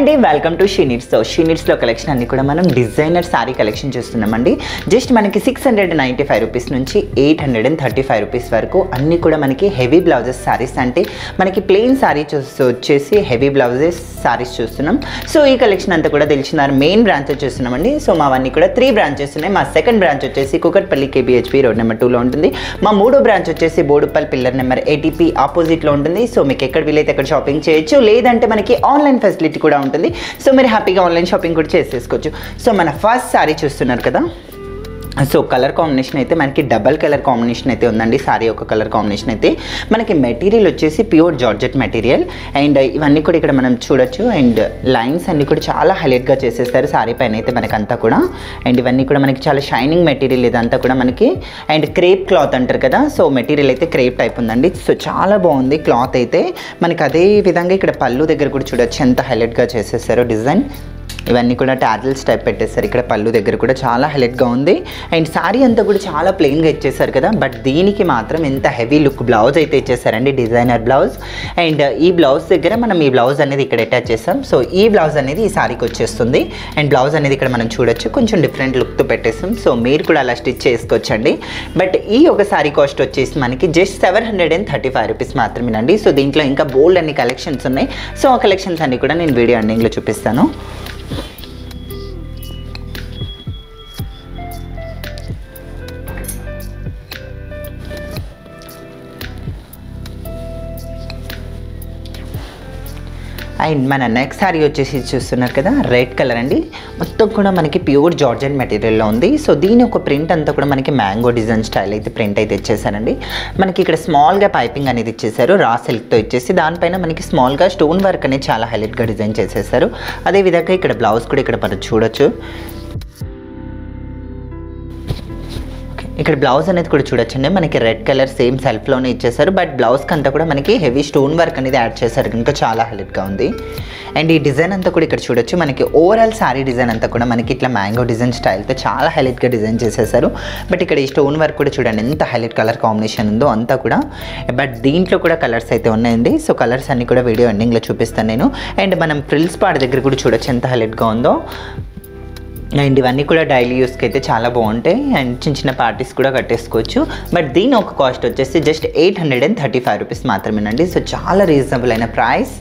అండి welcome to Sheenits షీనిట్స్లో collection అన్ని కూడా మనం డిజైనర్ శారీ కలెక్షన్ చూస్తున్నామండి జస్ట్ మనకి six hundred ninety five rupees నుంచి eight hundred and thirty five rupees వరకు అన్ని కూడా మనకి హెవీ బ్లౌజెస్ శారీస్ అంటే మనకి ప్లెయిన్ శారీ చూస్తూ వచ్చేసి హెవీ బ్లౌజెస్ శారీస్ చూస్తున్నాం సో ఈ కలెక్షన్ అంతా కూడా తెలిసినారు మెయిన్ బ్రాంచ్ చూస్తున్నామండి సో మావన్నీ కూడా త్రీ బ్రాంచెస్ ఉన్నాయి మా సెకండ్ బ్రాంచ్ వచ్చేసి కుకట్పల్లి కేబిహెచ్పి రోడ్ నెంబర్ టూలో ఉంటుంది మా మూడో బ్రాంచ్ వచ్చేసి బోడుపల్ పిల్లర్ నెంబర్ ఏటీపీ ఆపోజిట్లో ఉంటుంది సో మీకు ఎక్కడ వీలైతే అక్కడ షాపింగ్ చేయొచ్చు లేదంటే మనకి ఆన్లైన్ ఫెసిలిటీ కూడా ఉంటుంది సో మీరు హ్యాపీగా ఆన్లైన్ షాపింగ్ కూడా చేసేసుకోవచ్చు సో మన ఫస్ట్ శారీ చూస్తున్నారు కదా సో కలర్ కాంబినేషన్ అయితే మనకి డబల్ కలర్ కాంబినేషన్ అయితే ఉందండి సారీ ఒక కలర్ కాంబినేషన్ అయితే మనకి మెటీరియల్ వచ్చేసి ప్యూర్ జార్జెట్ మెటీరియల్ అండ్ ఇవన్నీ కూడా ఇక్కడ మనం చూడొచ్చు అండ్ లైన్స్ అన్ని కూడా చాలా హైలైట్గా చేసేస్తారు సారీ పైన అయితే మనకంతా కూడా అండ్ ఇవన్నీ కూడా మనకి చాలా షైనింగ్ మెటీరియల్ ఇదంతా కూడా మనకి అండ్ క్రేప్ క్లాత్ అంటారు కదా సో మెటీరియల్ అయితే క్రేప్ టైప్ ఉందండి సో చాలా బాగుంది క్లాత్ అయితే మనకి అదే విధంగా ఇక్కడ పళ్ళు దగ్గర కూడా చూడొచ్చు ఎంత హైలైట్గా చేసేసారో డిజైన్ ఇవన్నీ కూడా టాటిల్స్ టైప్ పెట్టేస్తారు ఇక్కడ పళ్ళు దగ్గర కూడా చాలా హైలైట్గా ఉంది అండ్ సారీ అంతా కూడా చాలా ప్లెయిన్గా ఇచ్చేసారు కదా బట్ దీనికి మాత్రం ఎంత హెవీ లుక్ బ్లౌజ్ అయితే ఇచ్చేసారండి డిజైనర్ బ్లౌజ్ అండ్ ఈ బ్లౌజ్ దగ్గర మనం ఈ బ్లౌజ్ అనేది ఇక్కడ అటాచ్ చేస్తాం సో ఈ బ్లౌజ్ అనేది ఈ సారీకి వచ్చేస్తుంది అండ్ బ్లౌజ్ అనేది ఇక్కడ మనం చూడొచ్చు కొంచెం డిఫరెంట్ లుక్తో పెట్టేస్తాం సో మీరు కూడా అలా స్టిచ్ చేసుకోవచ్చండి బట్ ఈ ఒక సారీ కాస్ట్ వచ్చేసి మనకి just seven hundred and thirty five rupees మాత్రమేనండి సో దీంట్లో ఇంకా బోల్డ్ అన్ని కలెక్షన్స్ ఉన్నాయి సో ఆ కలెక్షన్స్ అన్ని కూడా నేను వీడియో ఎండింగ్లో చూపిస్తాను అండ్ మన నెక్స్ట్ శారీ వచ్చేసి చూస్తున్నారు కదా రెడ్ కలర్ అండి మొత్తం కూడా మనకి ప్యూర్ జార్జన్ మెటీరియల్లో ఉంది సో దీని ఒక ప్రింట్ అంతా కూడా మనకి మ్యాంగో డిజైన్ స్టైల్ అయితే ప్రింట్ అయితే ఇచ్చేసారండి మనకి ఇక్కడ స్మాల్గా పైపింగ్ అనేది ఇచ్చేసారు రా సిల్క్తో ఇచ్చేసి దానిపైన మనకి స్మాల్గా స్టోన్ వర్క్ అనేది చాలా హైలైట్గా డిజైన్ చేసేసారు అదేవిధంగా ఇక్కడ బ్లౌజ్ కూడా ఇక్కడ మనం చూడొచ్చు ఇక్కడ బ్లౌజ్ అనేది కూడా చూడొచ్చండి మనకి రెడ్ కలర్ సేమ్ సెల్ఫ్లోనే ఇచ్చేసారు బట్ బ్లౌజ్కి అంతా కూడా మనకి హెవీ స్టోన్ వర్క్ అనేది యాడ్ చేశారు కనుక చాలా హైలైట్గా ఉంది అండ్ ఈ డిజైన్ అంతా కూడా ఇక్కడ చూడొచ్చు మనకి ఓవరాల్ శారీ డిజైన్ అంతా కూడా మనకి ఇట్లా మ్యాంగో డిజైన్ స్టైల్తో చాలా హైలైట్గా డిజైన్ చేసేసారు బట్ ఇక్కడ ఈ స్టోన్ వర్క్ కూడా చూడండి ఎంత హైలైట్ కలర్ కాంబినేషన్ ఉందో అంతా కూడా బట్ దీంట్లో కూడా కలర్స్ అయితే ఉన్నాయండి సో కలర్స్ అన్ని కూడా వీడియో ఎండింగ్లో చూపిస్తాను నేను అండ్ మనం ఫ్రిల్స్ పార్ట్ దగ్గర కూడా చూడొచ్చు ఎంత హైలైట్గా ఉందో అండ్ ఇవన్నీ కూడా డైలీ యూస్కి అయితే చాలా బాగుంటాయి అండ్ చిన్న చిన్న పార్టీస్ కూడా కట్టేసుకోవచ్చు బట్ దీని ఒక కాస్ట్ వచ్చేసి just eight hundred and thirty five rupees మాత్రమేనండి సో చాలా రీజనబుల్ అయిన ప్రైస్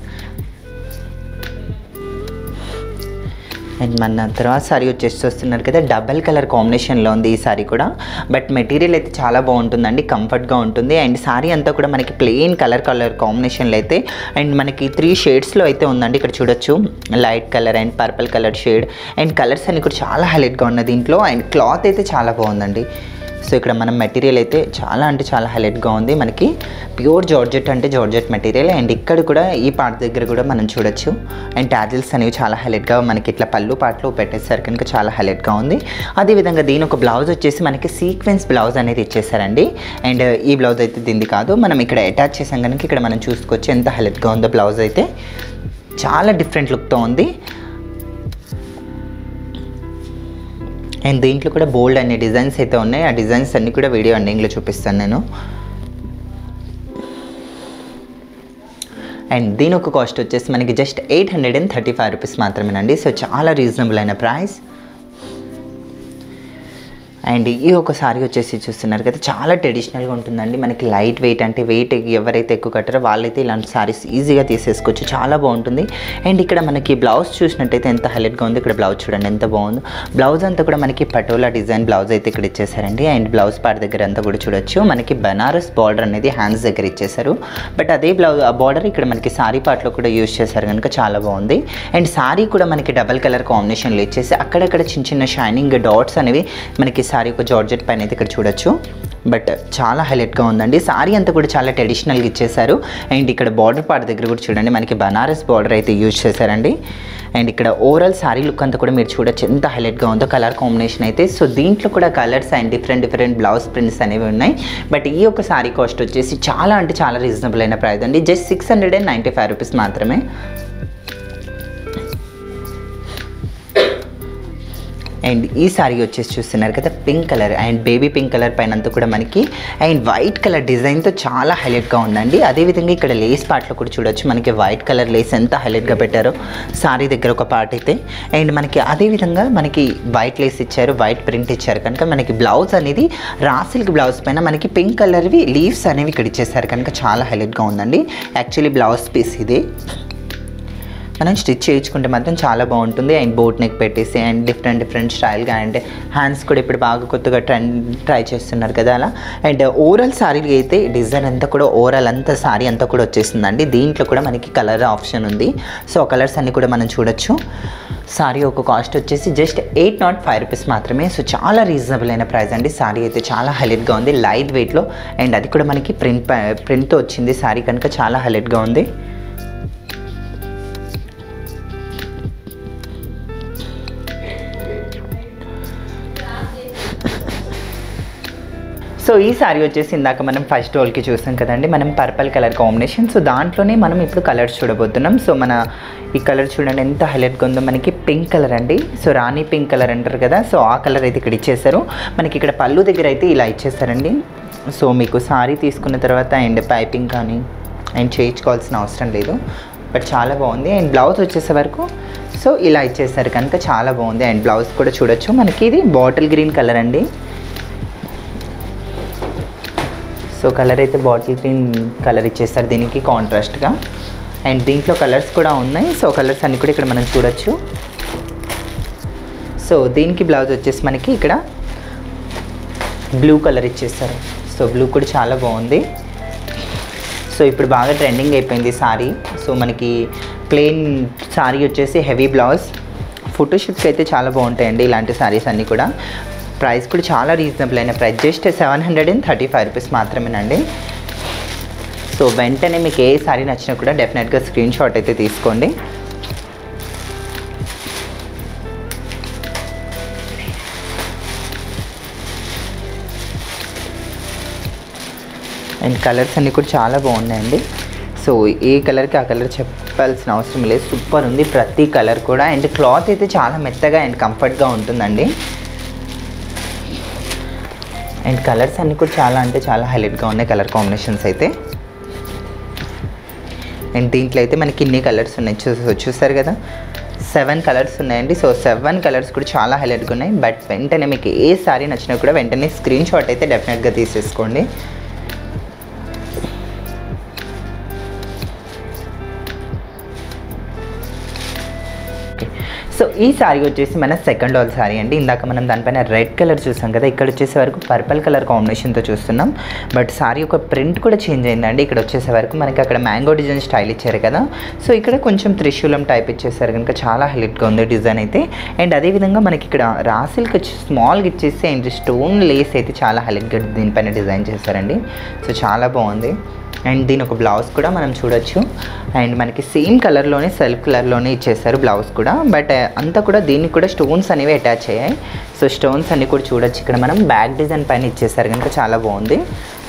అండ్ మన తర్వాత సారీ వచ్చేసి చూస్తున్నారు కదా డబల్ కలర్ కాంబినేషన్లో ఉంది ఈ సారీ కూడా బట్ మెటీరియల్ అయితే చాలా బాగుంటుందండి కంఫర్ట్గా ఉంటుంది అండ్ సారీ అంతా కూడా మనకి ప్లెయిన్ కలర్ కలర్ కాంబినేషన్లో అయితే అండ్ మనకి త్రీ షేడ్స్లో అయితే ఉందండి ఇక్కడ చూడొచ్చు light colour and purple colour shade and colours అన్ని కూడా చాలా హైలైట్గా ఉన్నాయి దీంట్లో అండ్ క్లాత్ అయితే చాలా బాగుందండి సో ఇక్కడ మనం మెటీరియల్ అయితే చాలా అంటే చాలా హైలైట్గా ఉంది మనకి ప్యూర్ జార్జెట్ అంటే జార్జెట్ మెటీరియల్ అండ్ ఇక్కడ కూడా ఈ పార్ట్ దగ్గర కూడా మనం చూడొచ్చు అండ్ టాజిల్స్ అనేవి చాలా హైలైట్గా మనకి ఇట్లా పళ్ళు పాటలు పెట్టేసరికి కనుక చాలా హైలైట్గా ఉంది అదేవిధంగా దీని ఒక బ్లౌజ్ వచ్చేసి మనకి సీక్వెన్స్ బ్లౌజ్ అనేది ఇచ్చేసారండి అండ్ ఈ బ్లౌజ్ అయితే దీనిది కాదు మనం ఇక్కడ అటాచ్ చేసాం కనుక ఇక్కడ మనం చూసుకోవచ్చు ఎంత హైలైట్గా ఉందో బ్లౌజ్ అయితే చాలా డిఫరెంట్ లుక్తో ఉంది అండ్ దీంట్లో కూడా బోల్డ్ అనే డిజైన్స్ అయితే ఉన్నాయి ఆ డిజైన్స్ అన్ని కూడా వీడియో ఎండింగ్లో చూపిస్తాను నేను అండ్ దీని ఒక కాస్ట్ వచ్చేసి మనకి just eight hundred and thirty five rupees మాత్రమేనండి సో చాలా రీజనబుల్ అయిన ప్రైస్ అండ్ ఈ ఒక సారీ వచ్చేసి చూస్తున్నారు కదా చాలా ట్రెడిషనల్గా ఉంటుందండి మనకి లైట్ వెయిట్ అంటే వెయిట్ ఎవరైతే ఎక్కువ కట్టారో వాళ్ళైతే ఇలాంటి సారీస్ ఈజీగా తీసేసుకోవచ్చు చాలా బాగుంటుంది అండ్ ఇక్కడ మనకి బ్లౌజ్ చూసినట్టయితే ఎంత హైలైట్గా ఉంది ఇక్కడ బ్లౌజ్ చూడండి ఎంత బాగుందో బ్లౌజ్ అంతా కూడా మనకి పటోలా డిజైన్ బ్లౌజ్ అయితే ఇక్కడ ఇచ్చేసారండి అండ్ బ్లౌజ్ పార్ట్ దగ్గర అంతా కూడా చూడొచ్చు మనకి బనారస్ బార్డర్ అనేది హ్యాండ్స్ దగ్గర ఇచ్చేసారు బట్ అదే బ్లౌజ్ ఆ బార్డర్ ఇక్కడ మనకి సారీ పార్ట్లో కూడా యూజ్ చేశారు కనుక చాలా బాగుంది అండ్ సారీ కూడా మనకి డబల్ కలర్ కాంబినేషన్లో ఇచ్చేసి అక్కడక్కడ చిన్న చిన్న షైనింగ్ డాట్స్ అనేవి మనకి సారీ ఒక జార్జెట్ పైన అయితే ఇక్కడ చూడొచ్చు బట్ చాలా హైలైట్గా ఉందండి సారీ అంతా కూడా చాలా ట్రెడిషనల్గా ఇచ్చేసారు అండ్ ఇక్కడ బార్డర్ పార్ట్ దగ్గర కూడా చూడండి మనకి బనారస్ బార్డర్ అయితే యూజ్ చేశారండి అండ్ ఇక్కడ ఓవరాల్ సారీ లుక్ అంతా కూడా మీరు చూడొచ్చు ఎంత హైలైట్గా ఉందో కలర్ కాంబినేషన్ అయితే సో దీంట్లో కూడా colours and different different blouse prints అనేవి ఉన్నాయి బట్ ఈ యొక్క సారీ కాస్ట్ వచ్చేసి చాలా అంటే చాలా రీజనబుల్ అయిన ప్రైస్ అండి just six hundred and ninety five rupees మాత్రమే అండ్ ఈ సారీ వచ్చేసి చూస్తున్నారు కదా pink colour and baby pink colour పైన అంతా కూడా మనకి అండ్ వైట్ కలర్ డిజైన్తో చాలా హైలైట్గా ఉందండి అదేవిధంగా ఇక్కడ లేస్ పార్ట్లో కూడా చూడొచ్చు మనకి వైట్ కలర్ లేస్ ఎంత హైలైట్గా పెట్టారో సారీ దగ్గర ఒక పార్ట్ అయితే అండ్ మనకి అదేవిధంగా మనకి వైట్ లేస్ ఇచ్చారు వైట్ ప్రింట్ ఇచ్చారు కనుక మనకి బ్లౌజ్ అనేది రా సిల్క్ బ్లౌజ్ పైన మనకి పింక్ కలర్వి లీవ్స్ అనేవి ఇక్కడ ఇచ్చేసారు కనుక చాలా హైలైట్గా ఉందండి యాక్చువల్లీ బ్లౌజ్ పీస్ ఇది మనం స్టిచ్ చేయించుకుంటే మాత్రం చాలా బాగుంటుంది అండ్ బోట్ నెక్ పెట్టేసి అండ్ డిఫరెంట్ డిఫరెంట్ స్టైల్గా అండ్ హ్యాండ్స్ కూడా ఇప్పుడు బాగా కొత్తగా ట్రెండ్ ట్రై చేస్తున్నారు కదా అలా అండ్ ఓవరాల్ సారీకి అయితే డిజైన్ అంతా కూడా ఓవరాల్ అంతా సారీ అంతా కూడా వచ్చేసిందండి దీంట్లో కూడా మనకి కలర్ ఆప్షన్ ఉంది సో కలర్స్ అన్నీ కూడా మనం చూడొచ్చు సారీ ఒక కాస్ట్ వచ్చేసి just eight nought five rupees మాత్రమే సో చాలా రీజనబుల్ అయిన ప్రైస్ అండి సారీ అయితే చాలా హైలైట్గా ఉంది లైట్ వెయిట్లో అండ్ అది కూడా మనకి ప్రింట్ ప్రింట్తో వచ్చింది సారీ కనుక చాలా హైలైట్గా ఉంది సో ఈ సారీ వచ్చేసి ఇందాక మనం ఫస్ట్ రోల్కి చూసాం కదండి మనం పర్పల్ కలర్ కాంబినేషన్ సో దాంట్లోనే మనం ఇప్పుడు కలర్స్ చూడబోతున్నాం సో మన ఈ కలర్ చూడండి ఎంత హైలైట్గా ఉందో మనకి పింక్ కలర్ అండి సో రాణి పింక్ కలర్ అంటారు కదా సో ఆ కలర్ అయితే ఇక్కడ ఇచ్చేసారు మనకి ఇక్కడ పళ్ళు దగ్గర అయితే ఇలా ఇచ్చేసారండి సో మీకు సారీ తీసుకున్న తర్వాత అండ్ పైపింగ్ కానీ అండ్ చేయించుకోవాల్సిన అవసరం లేదు బట్ చాలా బాగుంది అండ్ బ్లౌజ్ వచ్చేసే వరకు సో ఇలా ఇచ్చేసారు కనుక చాలా బాగుంది అండ్ బ్లౌజ్ కూడా చూడొచ్చు మనకి ఇది బాటిల్ గ్రీన్ కలర్ అండి సో కలర్ అయితే బాటిల్ గ్రీన్ కలర్ ఇచ్చేస్తారు దీనికి కాంట్రాస్ట్గా అండ్ దీంట్లో కలర్స్ కూడా ఉన్నాయి సో కలర్స్ అన్ని కూడా ఇక్కడ మనం చూడొచ్చు సో దీనికి బ్లౌజ్ వచ్చేసి మనకి ఇక్కడ బ్లూ కలర్ ఇచ్చేస్తారు సో బ్లూ కూడా చాలా బాగుంది సో ఇప్పుడు బాగా ట్రెండింగ్ అయిపోయింది సారీ సో మనకి ప్లెయిన్ సారీ వచ్చేసి హెవీ బ్లౌజ్ ఫోటోషూట్స్కి అయితే చాలా బాగుంటాయండి ఇలాంటి సారీస్ అన్నీ కూడా ప్రైస్ కూడా చాలా రీజనబుల్ అయిన price just seven hundred and thirty five rupees మాత్రమేనండి సో వెంటనే మీకు ఏ సారీ నచ్చినా కూడా డెఫినెట్గా స్క్రీన్ షాట్ అయితే తీసుకోండి అండ్ కలర్స్ అన్నీ కూడా చాలా బాగున్నాయండి సో ఏ కలర్కి ఆ కలర్ చెప్పాల్సిన అవసరం లేదు సూపర్ ఉంది ప్రతి కలర్ కూడా అండ్ క్లాత్ అయితే చాలా మెత్తగా అండ్ కంఫర్ట్గా ఉంటుందండి అండ్ కలర్స్ అన్నీ కూడా చాలా అంటే చాలా హైలైట్గా ఉన్నాయి కలర్ కాంబినేషన్స్ అయితే అండ్ దీంట్లో అయితే మనకి ఇన్ని కలర్స్ ఉన్నాయి చూ చూస్తారు కదా సెవెన్ కలర్స్ ఉన్నాయండి సో సెవెన్ కలర్స్ కూడా చాలా హైలైట్గా ఉన్నాయి బట్ వెంటనే మీకు ఏ సారీ నచ్చినా కూడా వెంటనే స్క్రీన్ షాట్ అయితే డెఫినెట్గా తీసేసుకోండి సో ఈ సారీ వచ్చేసి మన సెకండ్ ఆల్ సారీ అండి ఇందాక మనం దానిపైన రెడ్ కలర్ చూసాం కదా ఇక్కడ వచ్చేసే వరకు పర్పుల్ కలర్ కాంబినేషన్తో చూస్తున్నాం బట్ సారీ యొక్క ప్రింట్ కూడా చేంజ్ అయిందండి ఇక్కడ వచ్చేసే వరకు మనకి అక్కడ మ్యాంగో డిజైన్ స్టైల్ ఇచ్చారు కదా సో ఇక్కడ కొంచెం త్రిశూలం టైప్ ఇచ్చేసారు కనుక చాలా హైలైట్గా ఉంది డిజైన్ అయితే అండ్ అదేవిధంగా మనకి ఇక్కడ రాసిల్కి స్మాల్గా ఇచ్చేసి అండ్ స్టోన్ లేస్ అయితే చాలా హైలైట్గా దీనిపైన డిజైన్ చేశారండి సో చాలా బాగుంది అండ్ దీని ఒక బ్లౌజ్ కూడా మనం చూడొచ్చు అండ్ మనకి సేమ్ కలర్లోనే సెల్ఫ్ కలర్లోనే ఇచ్చేసారు బ్లౌజ్ కూడా బట్ అంతా కూడా దీనికి కూడా స్టోన్స్ అనేవి అటాచ్ అయ్యాయి సో స్టోన్స్ అన్ని కూడా చూడొచ్చు ఇక్కడ మనం బ్యాక్ డిజైన్ పైన ఇచ్చేసారు కనుక చాలా బాగుంది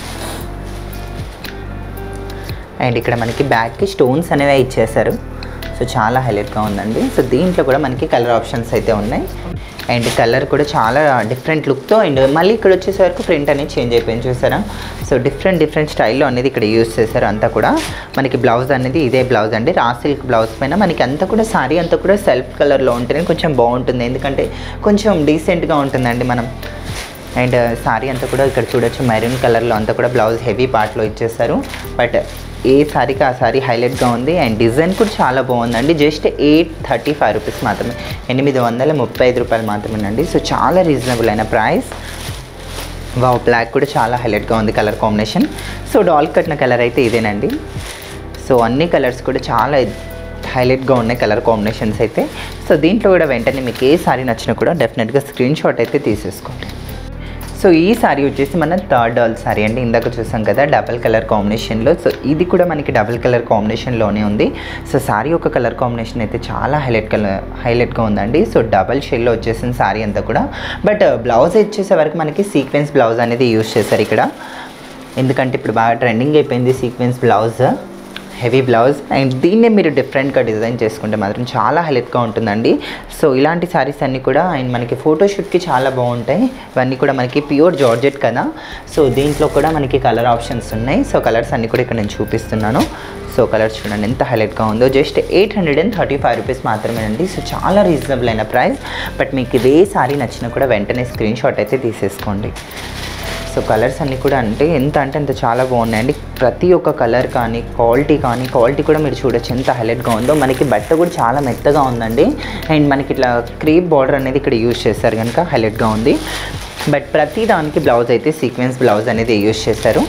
అండ్ ఇక్కడ మనకి బ్యాక్కి స్టోన్స్ అనేవి ఇచ్చేసారు సో చాలా హైలైట్గా ఉందండి సో దీంట్లో కూడా మనకి కలర్ ఆప్షన్స్ అయితే ఉన్నాయి అండ్ కలర్ కూడా చాలా డిఫరెంట్ లుక్తో అండ్ మళ్ళీ ఇక్కడ వచ్చేసరికి ప్రింట్ అనేది చేంజ్ అయిపోయింది చూసారా సో డిఫరెంట్ డిఫరెంట్ స్టైల్లో అనేది ఇక్కడ యూస్ చేశారు అంతా కూడా మనకి బ్లౌజ్ అనేది ఇదే బ్లౌజ్ అండి రా సిల్క్ బ్లౌజ్ పైన మనకి అంతా కూడా సారీ అంతా కూడా సెల్ఫ్ కలర్లో ఉంటేనే కొంచెం బాగుంటుంది ఎందుకంటే కొంచెం డీసెంట్గా ఉంటుందండి మనం అండ్ సారీ అంతా కూడా ఇక్కడ చూడొచ్చు మెరూన్ కలర్లో అంతా కూడా బ్లౌజ్ హెవీ పార్ట్లో ఇచ్చేస్తారు బట్ ఏ సారీకి ఆ సారీ హైలైట్గా ఉంది అండ్ డిజైన్ కూడా చాలా బాగుందండి just eight thirty five rupees మాత్రమే ఎనిమిది వందల ముప్పై ఐదు రూపాయలు మాత్రమేనండి సో చాలా రీజనబుల్ అయిన ప్రైస్ వావ్ బ్లాక్ కూడా చాలా హైలైట్గా ఉంది కలర్ కాంబినేషన్ సో డాల్ కట్టిన కలర్ అయితే ఇదేనండి సో అన్ని కలర్స్ కూడా చాలా హైలైట్గా ఉన్నాయి కలర్ కాంబినేషన్స్ అయితే సో దీంట్లో కూడా వెంటనే మీకు ఏ సారీ నచ్చినా కూడా డెఫినెట్గా స్క్రీన్ షాట్ అయితే తీసేసుకోండి సో ఈ సారీ వచ్చేసి మన థర్డ్ డాల్ సారీ అండి ఇందాక చూసాం కదా డబల్ కలర్ కాంబినేషన్లో సో ఇది కూడా మనకి డబల్ కలర్ కాంబినేషన్లోనే ఉంది సో సారీ యొక్క కలర్ కాంబినేషన్ అయితే చాలా హైలైట్ కలర్ హైలైట్గా ఉందండి సో డబల్ షేడ్లో వచ్చేసిన సారీ అంతా కూడా బట్ బ్లౌజ్ వచ్చేసే వరకు మనకి సీక్వెన్స్ బ్లౌజ్ అనేది యూస్ చేశారు ఇక్కడ ఎందుకంటే ఇప్పుడు బాగా ట్రెండింగ్ అయిపోయింది sequence blouse heavy blouse and దీన్నే మీరు డిఫరెంట్గా డిజైన్ చేసుకుంటే మాత్రం చాలా హైలైట్గా ఉంటుందండి సో ఇలాంటి శారీస్ అన్నీ కూడా అండ్ మనకి ఫోటోషూట్కి చాలా బాగుంటాయి ఇవన్నీ కూడా మనకి ప్యూర్ జార్జెట్ కదా సో దీంట్లో కూడా మనకి కలర్ ఆప్షన్స్ ఉన్నాయి సో కలర్స్ అన్నీ కూడా ఇక్కడ నేను చూపిస్తున్నాను సో కలర్ చూడండి ఎంత హైలైట్గా ఉందో just eight hundred and thirty five rupees మాత్రమేనండి సో చాలా రీజనబుల్ అయిన ప్రైస్ బట్ మీకు ఇదే సారీ నచ్చినా కూడా వెంటనే స్క్రీన్ షాట్ అయితే తీసేసుకోండి సో కలర్స్ అన్నీ కూడా అంటే ఎంత అంటే అంత చాలా బాగున్నాయండి ప్రతి ఒక్క కలర్ కానీ క్వాలిటీ కానీ క్వాలిటీ కూడా మీరు చూడొచ్చు ఎంత హైలైట్గా ఉందో మనకి బట్ట కూడా చాలా మెత్తగా ఉందండి అండ్ మనకి ఇట్లా క్రీప్ బార్డర్ అనేది ఇక్కడ యూజ్ చేస్తారు కనుక హైలైట్గా ఉంది బట్ ప్రతి దానికి బ్లౌజ్ అయితే సీక్వెన్స్ బ్లౌజ్ అనేది యూజ్ చేస్తారు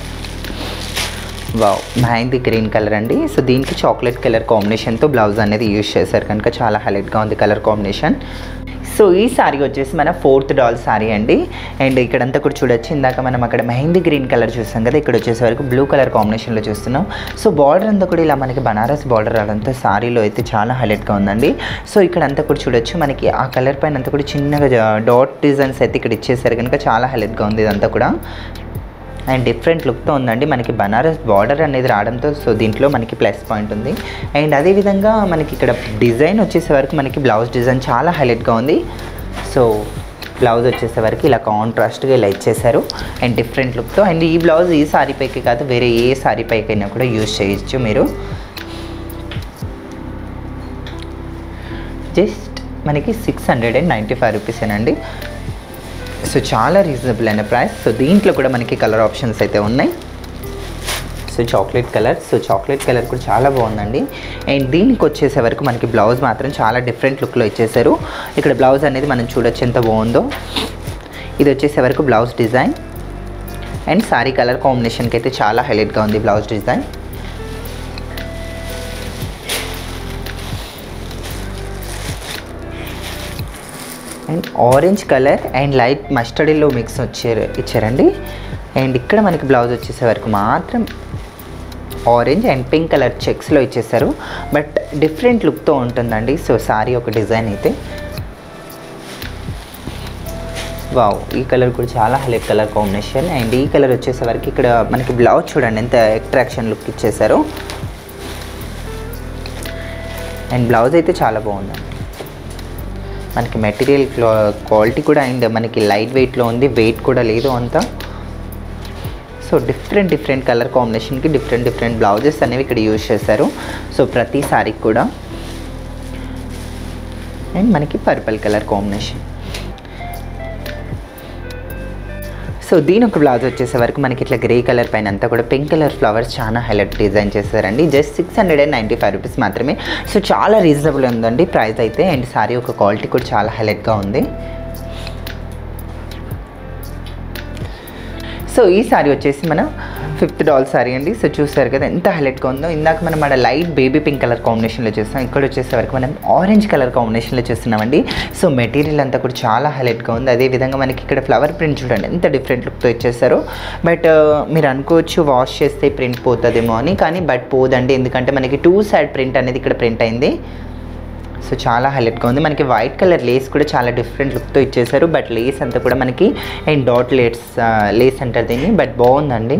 వావ్ మెహందీ గ్రీన్ కలర్ అండి సో దీనికి చాక్లెట్ కలర్ కాంబినేషన్తో బ్లౌజ్ అనేది యూజ్ చేశారు కనుక చాలా హైలైట్గా ఉంది కలర్ కాంబినేషన్ సో ఈ సారీ వచ్చేసి మన ఫోర్త్ డాల్ సారీ అండి అండ్ ఇక్కడంతా కూడా చూడొచ్చు ఇందాక మనం అక్కడ మెహందీ గ్రీన్ కలర్ చూస్తాం కదా ఇక్కడ వచ్చేసే వరకు బ్లూ కలర్ కాంబినేషన్లో చూస్తున్నాం సో బార్డర్ అంతా కూడా ఇలా మనకి బనారస్ బార్డర్ అదంతా సారీలో అయితే చాలా హైలైట్గా ఉందండి సో ఇక్కడ అంతా కూడా చూడొచ్చు మనకి ఆ కలర్ పైన అంతా కూడా చిన్నగా డాట్ డిజైన్స్ అయితే ఇక్కడ ఇచ్చేసారు కనుక చాలా హైలైట్గా ఉంది ఇదంతా కూడా అండ్ డిఫరెంట్ లుక్తో ఉందండి మనకి బనారస్ బార్డర్ అనేది రావడంతో సో దీంట్లో మనకి ప్లస్ పాయింట్ ఉంది అండ్ అదేవిధంగా మనకి ఇక్కడ డిజైన్ వచ్చేసే వరకు మనకి బ్లౌజ్ డిజైన్ చాలా హైలైట్గా ఉంది సో బ్లౌజ్ వచ్చేసే వరకు ఇలా కాంట్రాస్ట్గా ఇలా ఇచ్చేసారు అండ్ డిఫరెంట్ లుక్తో అండ్ ఈ బ్లౌజ్ ఈ సారీ పైకి కాదు వేరే ఏ సారీ పైకి అయినా కూడా యూజ్ చేయొచ్చు మీరు జస్ట్ మనకి six hundred and ninety five రూపీసేనండి సో చాలా రీజనబుల్ అయిన ప్రైస్ సో దీంట్లో కూడా మనకి కలర్ ఆప్షన్స్ అయితే ఉన్నాయి so chocolate colour so chocolate colour కూడా చాలా బాగుందండి అండ్ దీనికి వచ్చేసే వరకు మనకి బ్లౌజ్ మాత్రం చాలా డిఫరెంట్ లుక్లో ఇచ్చేసారు ఇక్కడ బ్లౌజ్ అనేది మనం చూడొచ్చు ఎంత బాగుందో ఇది వచ్చేసే వరకు blouse design and sari colour కాంబినేషన్కి అయితే చాలా హైలైట్గా ఉంది blouse design and orange colour and light mustard yellow mix వచ్చారు ఇచ్చారండి అండ్ ఇక్కడ మనకి బ్లౌజ్ వచ్చేసే వరకు మాత్రం ఆరెంజ్ అండ్ పింక్ కలర్ చెక్స్లో ఇచ్చేసారు బట్ డిఫరెంట్ లుక్తో ఉంటుందండి సో సారీ ఒక డిజైన్ అయితే వావ్ ఈ కలర్ కూడా చాలా హైలైట్ కలర్ కాంబినేషన్ అండ్ ఈ కలర్ వచ్చేసే వరకు ఇక్కడ మనకి బ్లౌజ్ చూడండి ఎంత అట్రాక్షన్ లుక్ ఇచ్చేసారు అండ్ బ్లౌజ్ అయితే చాలా బాగుందండి మనకి మెటీరియల్ క్వాలిటీ కూడా అండ్ మనకి లైట్ వెయిట్లో ఉంది వెయిట్ కూడా లేదు అంతా సో డిఫరెంట్ డిఫరెంట్ కలర్ కాంబినేషన్కి డిఫరెంట్ డిఫరెంట్ బ్లౌజెస్ అనేవి ఇక్కడ యూజ్ చేశారు సో ప్రతి సారీకి కూడా అండ్ మనకి పర్పుల్ కలర్ కాంబినేషన్ సో దీని ఒక బ్లౌజ్ వచ్చేసే వరకు మనకి ఇట్లా గ్రే కలర్ పైన అంతా కూడా పింక్ కలర్ ఫ్లవర్స్ చాలా హైలైట్ డిజైన్ చేశారండి just six hundred and ninety five rupees మాత్రమే సో చాలా రీజనబుల్ ఉందండి ప్రైస్ అయితే అండ్ సారీ ఒక క్వాలిటీ కూడా చాలా హైలైట్గా ఉంది సో ఈ సారీ వచ్చేసి మన ఫిఫ్త్ డాల్ సారీ అండి సో చూసారు కదా ఎంత హైలైట్గా ఉందో ఇందాక మనం మన లైట్ బేబీ పింక్ కలర్ కాంబినేషన్లో చేస్తాం ఇక్కడ వచ్చేసే వరకు మనం ఆరెంజ్ కలర్ కాంబినేషన్లో చేస్తున్నామండి సో మెటీరియల్ అంతా కూడా చాలా హైలైట్గా ఉంది అదేవిధంగా మనకి ఇక్కడ ఫ్లవర్ ప్రింట్ చూడండి ఎంత డిఫరెంట్ లుక్తో ఇచ్చేసారో బట్ మీరు అనుకోవచ్చు వాష్ చేస్తే ప్రింట్ పోతుందేమో అని కానీ బట్ పోదండి ఎందుకంటే మనకి టూ సైడ్ ప్రింట్ అనేది ఇక్కడ ప్రింట్ అయింది సో చాలా హైలైట్గా ఉంది మనకి వైట్ కలర్ లేస్ కూడా చాలా డిఫరెంట్ లుక్తో ఇచ్చేసారు బట్ లేస్ అంతా కూడా మనకి అండ్ డాట్ లేట్స్ లేస్ అంటారు దీన్ని బట్ బాగుందండి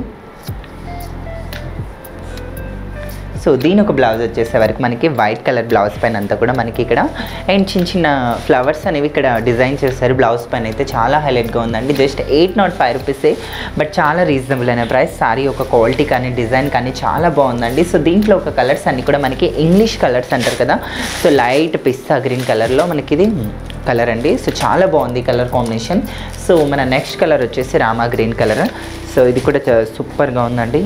సో దీని ఒక బ్లౌజ్ వచ్చేసే వరకు మనకి వైట్ కలర్ బ్లౌజ్ పైన అంతా కూడా మనకి ఇక్కడ అండ్ చిన్న చిన్న ఫ్లవర్స్ అనేవి ఇక్కడ డిజైన్ చేస్తారు బ్లౌజ్ పైన అయితే చాలా హైలైట్గా ఉందండి జస్ట్ ఎయిట్ నాట్ ఫైవ్ రూపీసే బట్ చాలా రీజనబుల్ అయిన ప్రైస్ సారీ ఒక క్వాలిటీ కానీ డిజైన్ కానీ చాలా బాగుందండి సో దీంట్లో ఒక కలర్స్ అన్ని కూడా మనకి ఇంగ్లీష్ కలర్స్ అంటారు కదా సో లైట్ పిస్తా గ్రీన్ కలర్లో మనకి ఇది కలర్ అండి సో చాలా బాగుంది కలర్ కాంబినేషన్ సో మన నెక్స్ట్ కలర్ వచ్చేసి రామా గ్రీన్ కలర్ సో ఇది కూడా చా- సూపర్గా ఉందండి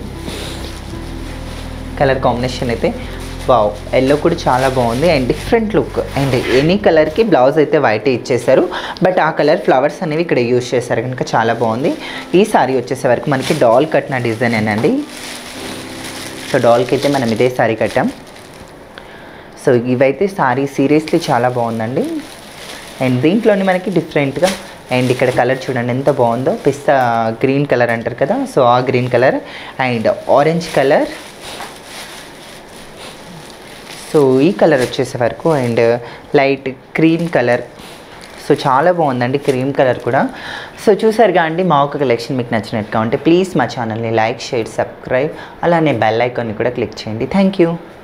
కలర్ కాంబినేషన్ అయితే వావ్ ఎల్లో కూడా చాలా బాగుంది and different look and any కలర్కి బ్లౌజ్ అయితే వైట్ ఇచ్చేసారు బట్ ఆ కలర్ ఫ్లవర్స్ అనేవి ఇక్కడ యూజ్ చేశారు కనుక చాలా బాగుంది ఈ సారీ వచ్చేసే వరకు మనకి డాల్ కట్టిన డిజైన్ ఏనండి సో డాల్కి అయితే మనం ఇదే సారీ కట్టాం సో ఇవైతే సారీ సీరియస్లీ చాలా బాగుందండి అండ్ దీంట్లోని మనకి డిఫరెంట్గా అండ్ ఇక్కడ కలర్ చూడండి ఎంత బాగుందో పిస్తా గ్రీన్ కలర్ అంటారు కదా సో ఆ green colour and orange colour so ఈ కలర్ వచ్చేసే వరకు and light cream colour so చాలా బాగుందండి క్రీమ్ కలర్ కూడా సో చూసారుగా అండి మా ఒక కలెక్షన్ మీకు నచ్చినట్టుగా ఉంటే ప్లీజ్ మా ఛానల్ని లైక్ షేర్ సబ్స్క్రైబ్ అలానే బెల్ ఐకాన్ని కూడా క్లిక్ చేయండి థ్యాంక్ యూ